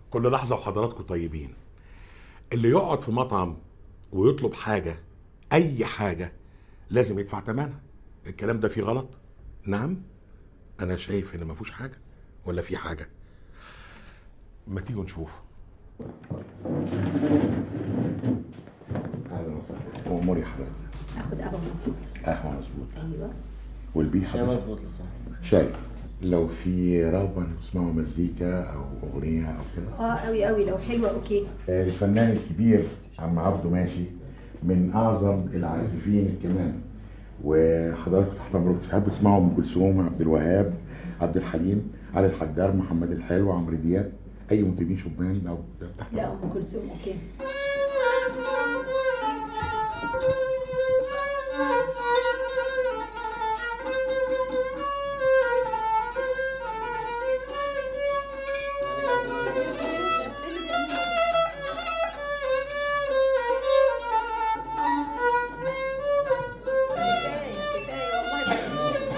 كل لحظه وحضراتكم طيبين اللي يقعد في مطعم ويطلب حاجه اي حاجه لازم يدفع ثمنها الكلام ده فيه غلط نعم انا شايف ان ما فيهوش حاجه ولا في حاجه ما تيجوا نشوف اهلا وسهلا اموري يا حضرتك اخد قهوه مظبوط قهوه مظبوط ايوه والبي شاي حضرتك مظبوط لو سمحت شاي لو في رغبه انكم تسمعوا مزيكا او اغنيه او كده اه قوي قوي لو حلوه اوكي آه، الفنان الكبير عم عبده ماشي من اعظم العازفين الكمان وحضراتكم تحت امركم تحبوا تسمعوا ام كلثوم عبد الوهاب عبد الحليم علي الحجار محمد الحلو عمرو دياب اي مطربين شبان لو تحت لا ام كلثوم اوكي كفايه كفايه والله بس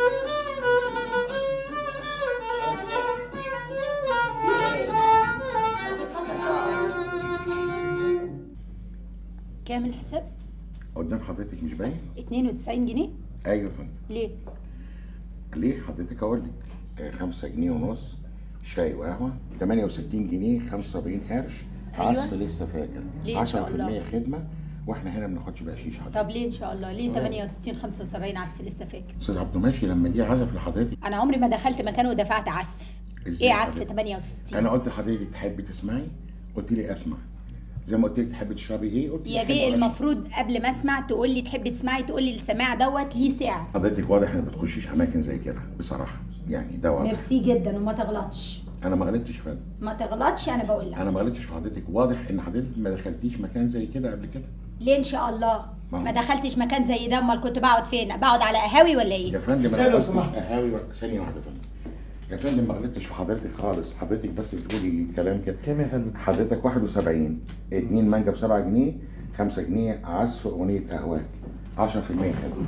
كام الحساب؟ قدام حضرتك مش باين 92 جنيه؟ ايوه يا فندم ليه؟ ليه حضرتك اقول لك 5 جنيه ونص شاي وقهوه 68 جنيه 75 قرش أيوة. عصف لسه فاكر ليه إن شاء 10% الله؟ خدمه واحنا هنا ما بناخدش بقشيش حضرتك طب ليه ان شاء الله؟ ليه 68 75 عزف لسه فاكر؟ استاذ عبده ماشي لما جه عزف لحضرتك انا عمري ما دخلت مكان ودفعت عزف إزاي ايه حضرتك؟ عزف 68 انا قلت لحضرتك تحبي تسمعي قلت لي اسمع زي ما قلت لك تحبي تشربي ايه قلت لي يا أحب بيه أشرب. المفروض قبل ما اسمع تقول لي تحبي تسمعي تقول لي السماع دوت ليه سعر حضرتك واضح ان ما بتخشيش اماكن زي كده بصراحه يعني ده واضح ميرسي جدا وما تغلطش انا ما غلطتش يا فندم ما تغلطش انا بقول لك انا ما غلطتش في حضرتك واضح ان حضرتك ما دخلتيش مكان زي كده قبل كده ليه ان شاء الله ما- ما دخلتش مكان زي ده امال كنت بقعد فين بقعد على قهاوي ولا يا ايه فندم استنى انا لو ما غلطتش سمحت. قهاوي و- ثانيه واحده يا فندم يا فندم ما غلطتش في حضرتك خالص حضرتك بس بتقولي كلام كده كام يا فندم؟ حضرتك 71 2 مانجا ب 7 جنيه 5 جنيه عزف اغنيه قهواك 10% خدمه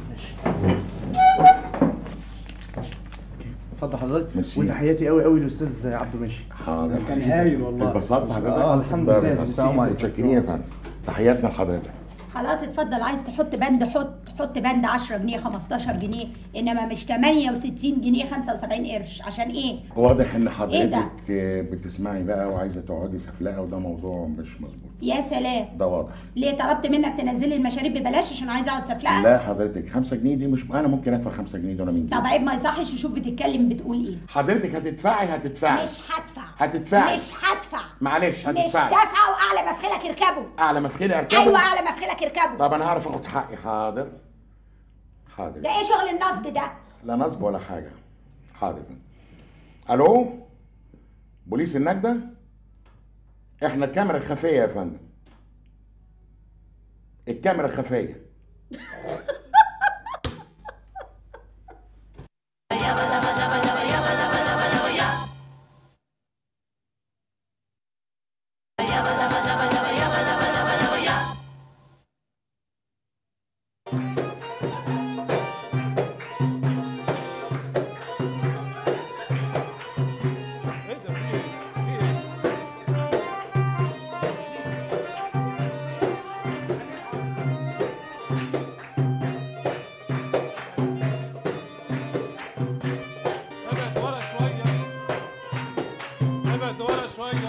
اتفضل حضرتك ميرسي. وتحياتي قوي قوي للاستاذ عبده ماشي حاضر كان هايل والله. اتبسطت حضرتك اه الحمد لله السلام عليكم متشكرين يا فندم تحياتنا لحضرتك خلاص اتفضل عايز تحط بند حط حط بند 10 جنيه 15 جنيه انما مش 68 جنيه 75 قرش عشان ايه واضح ان إيه ده؟ حضرتك بتسمعي بقى وعايزه تقعدي سفلقه وده موضوع مش مظبوط يا سلام ده واضح ليه طلبت منك تنزل لي المشاريب ببلاش عشان عايزه اقعد سفلقه لا حضرتك 5 جنيه دي مش انا ممكن ادفع 5 جنيه دول من طب جيبي عيب ما يصحش يشوف بتتكلم بتقول ايه حضرتك هتدفعي هتدفعي مش هدفع هتدفعي. مش هدفع معلش مش هتدفعي دافعه واعلى مفخلك اركبه اعلى مفخلي اركبه ايوه اعلى مفخلك اركبه طب انا هعرف اخد حقي حاضر حاضر ده ايه شغل النصب ده لا نصب ولا حاجه حاضر يا فندم. الو بوليس النجده احنا الكاميرا الخفيه يا فندم الكاميرا الخفيه ابعد ورا شوية ابعد ورا شوية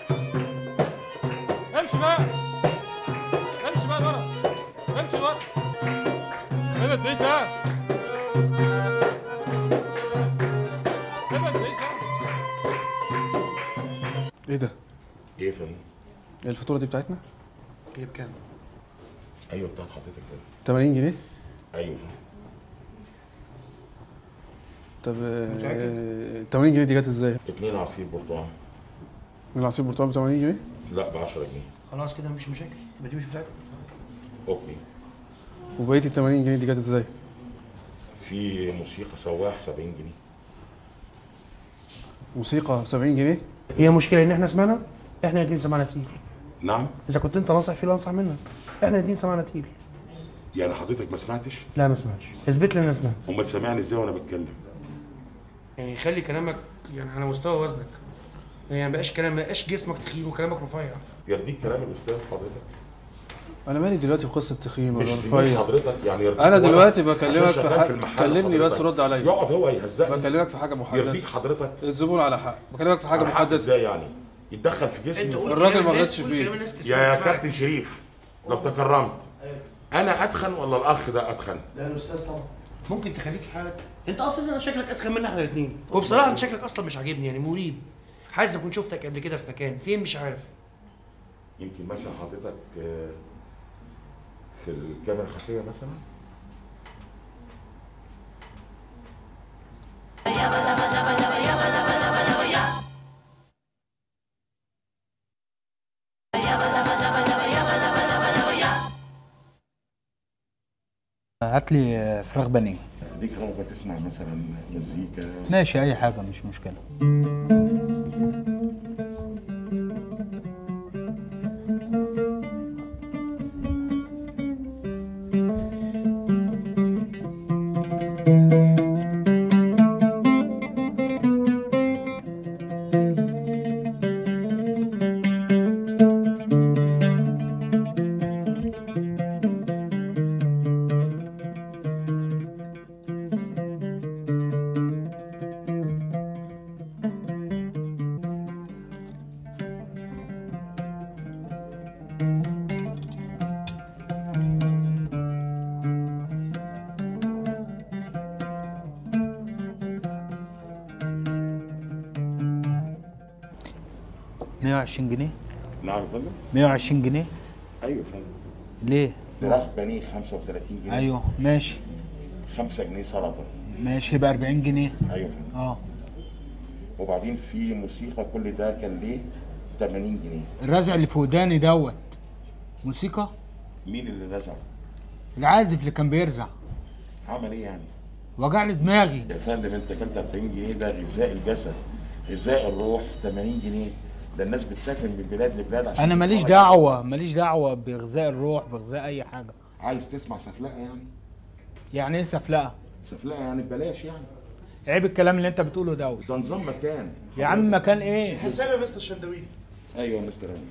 امشي بقى امشي بقى ورا امشي ورا ابعد بعيد بقى ابعد بعيد بقى ايه ده؟ ايه يا فندم ايه الفاتوره دي بتاعتنا؟ هي بكام؟ ايوه بتاعت حضرتك كده 80 جنيه؟ ايوه يا فندم. طب آه، 80 جنيه دي جت ازاي؟ اتنين عصير برتقال العصير برتقال ب 80 جنيه؟ لا ب 10 جنيه خلاص كده مفيش مشاكل يبقى دي مش بتاعتك اوكي وبقيه ال 80 جنيه دي جت ازاي؟ في موسيقى سواح 70 جنيه موسيقى ب 70 جنيه؟ هي مشكلة إن إحنا سمعنا إحنا الاتنين سمعنا تقيل نعم إذا كنت أنت ناصح فيه أنصح منك إحنا الاتنين سمعنا تقيل يعني حضرتك ما سمعتش لا ما سمعتش اثبت لي إن أنا سمعت امال سامعني ازاي وانا بتكلم يعني خلي كلامك يعني على مستوى وزنك يعني ما بقاش كلام ما بقاش جسمك تخين وكلامك رفيع يرضيك كلام الاستاذ حضرتك انا مالي دلوقتي بقصه تخين مش ولا زميل رفيع حضرتك يعني يرضيك أنا ولا دلوقتي عشان بكلمك في شغال حاجة- المحل كلمني بس حضرتك. رد عليا. يقعد هو يهزقني بكلمك في حاجه محدده يرضيك حضرتك الزبون على حق بكلمك في حاجه على حق محدده ازاي يعني يتدخل في انت جسمي قول الراجل كلام ما الناس، غلطش قول فيه. كلام الناس تسمع- يا تسمعك. كابتن شريف لو تكرمت انا اتخن ولا الاخ ده اتخن لا الاستاذ طبعا ممكن تخليك في حالك انت اساسا شكلك اتخن منا احنا الاثنين وبصراحه انت شكلك اصلا مش عاجبني يعني مريب حاسس اكون شفتك قبل كده في مكان فين مش عارف يمكن مثلا حضرتك آه، في الكاميرا الخفيه مثلا هات لي فراخ بانيه ديك ممكن تسمع مثلا مزيكا ماشي اي حاجه مش مشكله مية وعشرين جنيه نعم يا فندم مية وعشرين جنيه ايوه يا فندم ليه فراخ بانيه 35 جنيه ايوه ماشي 5 جنيه سلطه ماشي يبقى 40 جنيه ايوه يا فندم اه وبعدين في موسيقى كل ده كان ليه 80 جنيه الرزع اللي في وداني دوت موسيقى مين اللي رزع العازف اللي كان بيرزع عمل ايه يعني وجع لي دماغي يا فندم انت كلت 40 جنيه ده غذاء الجسد غذاء الروح 80 جنيه ده الناس بتسافر من بلاد لبلاد عشان انا ماليش تتفرج. دعوه ماليش دعوه بغذاء الروح بغذاء اي حاجه عايز تسمع سفلقه يعني يعني ايه سفلقه سفلقه يعني ببلاش يعني عيب الكلام اللي انت بتقوله دوت ده نظام مكان يا عم مكان ايه حسام يا مستر الشندويلي ايوه يا مستر امين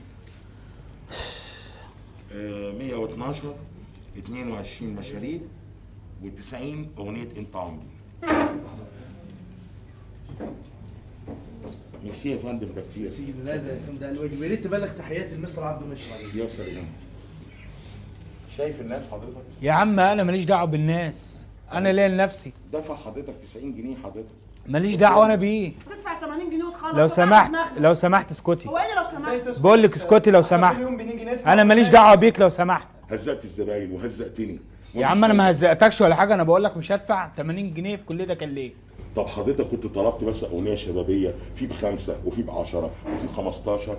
آه 112 22 مشاريب و90 اغنيه انت عمري ميرسي يا فندم ده كتير لا ده يا سام ده الواجب يا ريت تبلغ تحيات المستر عبده مشري يوصل يا جماعه شايف الناس حضرتك يا عم انا ماليش دعوه بالناس انا ليا لنفسي دفع حضرتك 90 جنيه حضرتك ماليش دعوه انا بيه تدفع 80 جنيه وتخلص لو وتعرف سمحت دماغنا. لو سمحت اسكتي هو ايه لو سمحت بقول لك اسكتي لو سمحت كل يوم بنيجي نسمع انا ماليش دعوه بيك لو سمحت هزقت الزباين وهزقتني يا عم انا ما هزقتكش ولا حاجه انا بقول لك مش هدفع 80 جنيه في كل ده كان ليه طب حضرتك كنت طلبت مثلا اغنيه شبابيه في بخمسه وفي بعشره وفي ب 15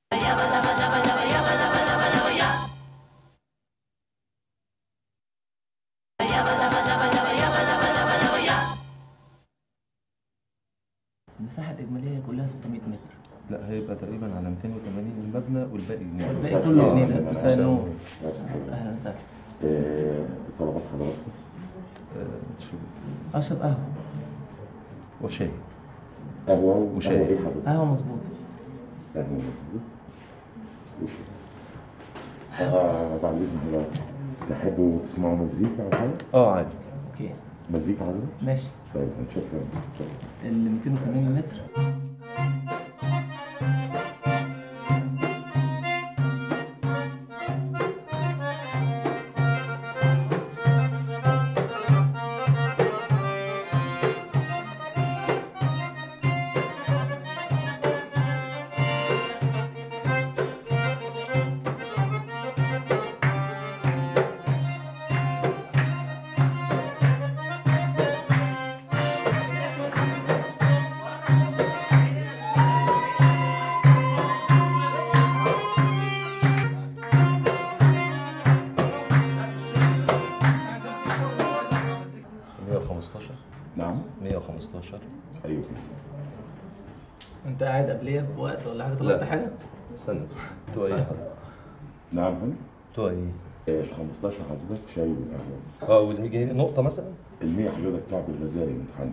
المساحة الإجمالية كلها 600 متر لا هيبقى تقريبا على 280 المبنى والباقي جنيه والباقي كله جنيه مساء النور أهلا وسهلا طلبات حضرتك آه، تشرب أشرب قهوة وشاي قهوه وشاي. قهوة ايه حضرتك؟ قهوة مظبوط قهوه مظبوط وشاي آه بعد اذن حضرتك تحبوا تسمعوا مزيكا او حاجه؟ اه عادي أوكي مزيكا حضرتك؟ ماشي طيب شكرا شكرا ال 280 متر نعم 115 ايوه أنت قاعد قبليا بوقت ولا حاجة طلبت حاجة؟ استنى تو ايه حضرتك نعم هل؟ تو ايه آه 15 حضرتك شاي بالقهوه اه وال 100 جنيه نقطه مثلا ال 100 حضرتك كعب الغزالي متحني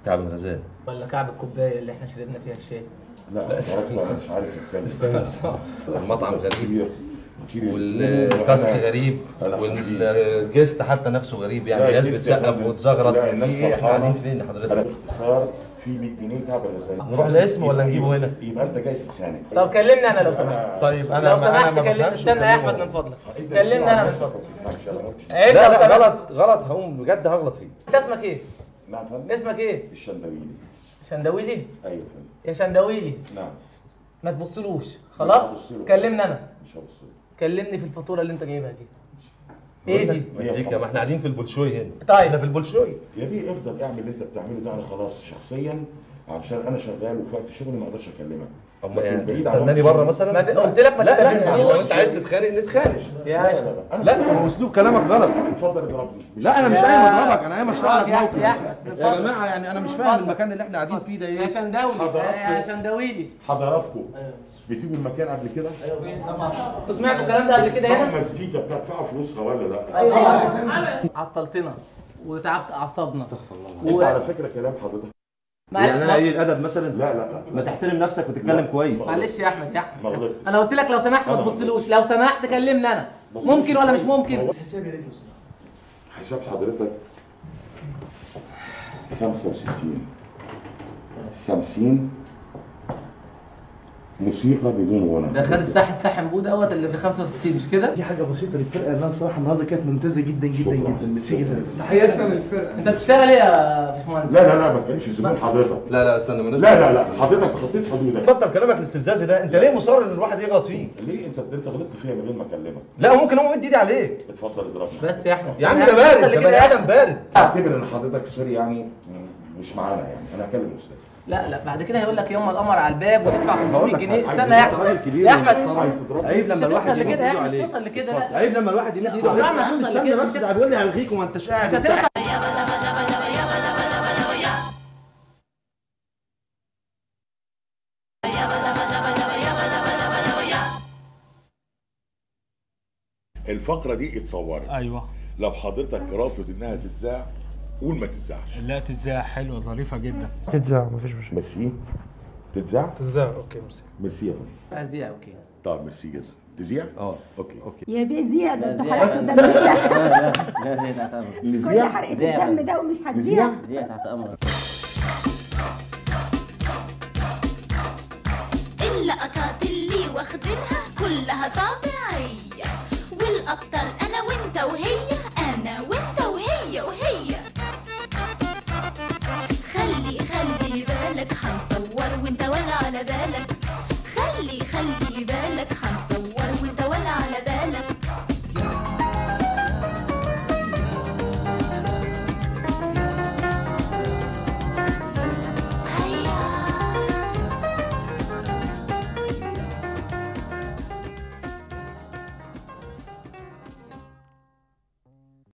كعب الغزال ولا كعب الكوبايه اللي احنا شربنا فيها الشاي لا بصراحة انا مش عارف اتكلم استنى استنى المطعم غريب كبير كتير والكاست غريب والجيست حتى نفسه غريب يعني الناس بتسقف وتزغرط في ايه احنا قاعدين فين انا حضرتك؟ باختصار في 100 جنيه كعب الغزال نروح الاسم ولا نجيبه هنا؟ يبقى انت جاي تتخانق طب كلمني انا لو سمحت طيب انا لو ما- أنا سمحت ما كلمني بفهمش استنى يا وكلمه. احمد من فضلك انت كلمني انا من نفسك فضلك ما بتفهمش انا ما قلتش عيب لا لو لا سمحت. غلط غلط هقوم بجد هغلط فيه انت اسمك ايه؟ نعم فندم اسمك ايه؟ الشندويلي شندويلي؟ ايوه فندم يا شندويلي نعم ما تبصلوش خلاص؟ هبص له. كلمني انا مش هبص له. كلمني في الفاتوره اللي انت جايبها دي ايه دي؟ مزيكا ما احنا قاعدين في البولشوي هنا طيب. احنا في البولشوي يا بيه افضل اعمل اللي انت بتعمله ده انا خلاص شخصيا عشان انا شغال وفي وقت شغلي ما اقدرش اكلمك اما لكن يعني بعيد عن تستناني وقت بره شغلي- مثلا ما ت- قلت لك ما لا لا يعني لو تستفزوش انت عايز تتخانق نتخانق يا لا ش- لا لا انا لا هو اسلوب كلامك غلط اتفضل اضربني مش لا انا مش يا- قايم اضربك انا قايم اشرح لك يا- موقف يا أحمد، يا اتفضل. جماعه يعني انا مش فاهم اتفضل. المكان اللي احنا قاعدين فيه ده يا ايه شندوي حضراتكم. يا شندويلي حضراتكم بتيجوا المكان قبل كده؟ انتوا سمعتوا الكلام ده قبل كده بتدفعوا هنا؟ مزيكا بتدفعوا فلوسها ولا لا؟ عطلتنا وتعبت اعصابنا انت على فكره كلام حضرتك يعني انا معلش قليل الادب مثلا لا لا لا ما تحترم نفسك وتتكلم كويس معلش يا احمد يا ما احمد غلطتش انا قلت لك لو سمحت ما أنا ما تبصلوش لو سمحت كلمني انا بص- ممكن ولا مش ممكن حساب حضرتك 65 50 موسيقى بدون غنى ده خد الساحل الساحل بو دوت اللي ب 65 مش كده دي حاجه بسيطه للفرقه انها الصراحه النهارده كانت ممتازه جدا جدا شكراً. جدا ميرسي جدا تحياتنا للفرقه انت بتشتغل ايه يا باشمهندس لا لا لا ما تكلمش زبون حضرتك لا لا استنى مالناش لا لا لا حضرتك خطيت حدودك بطل كلامك الاستفزازي ده انت ليه مصر ان الواحد يغلط فيك ليه انت انت غلطت فيها من غير ما اكلمك لا ممكن اقوم مد ايدي عليك اتفضل اضربني بس يا احمد يا عم أنا ده مش بارد هوصل ده لكده بني يا ادم أحمد. بارد اعتبر ان حضرتك سوري يعني م- مش معانا يعني انا هكلم استاذ لا لا بعد كده هيقول لك يوم القمر على الباب وتدفع بقول 500 لك جنيه عايز استنى يا انت راجل احمد كبير يا احمد عايز تضربني عيب مش لما الواحد هتوصل يمد لكده يا ايده احمد مش عليك هتوصل لكده لا لا عيب لما الواحد يمد ايده عليك عمرك ما يا عم هتوصل استنى لكده، بس مش ده بيقول لي هلغيك وما انتش قاعد مش هتوصل الفقره دي اتصورت ايوه لو حضرتك رافض انها تتذاع قول ما تتذاعش لا تتذاع حلوه ظريفه جدا تتذاع مفيش مشكله ميرسي تتذاع تتذاع اوكي ميرسي ميرسي يا فندم ازياء اوكي طب ميرسي جدا تذيع اه اوكي اوكي يا بيه زيادة انتوا زيادة. حرقتوا الدم ده لا زي تحت امرك كل نذيع حرقة زيادة. الدم ده ومش هتذيع زي تحت امرك اللقطات اللي واخدينها كلها طبيعية والأكتر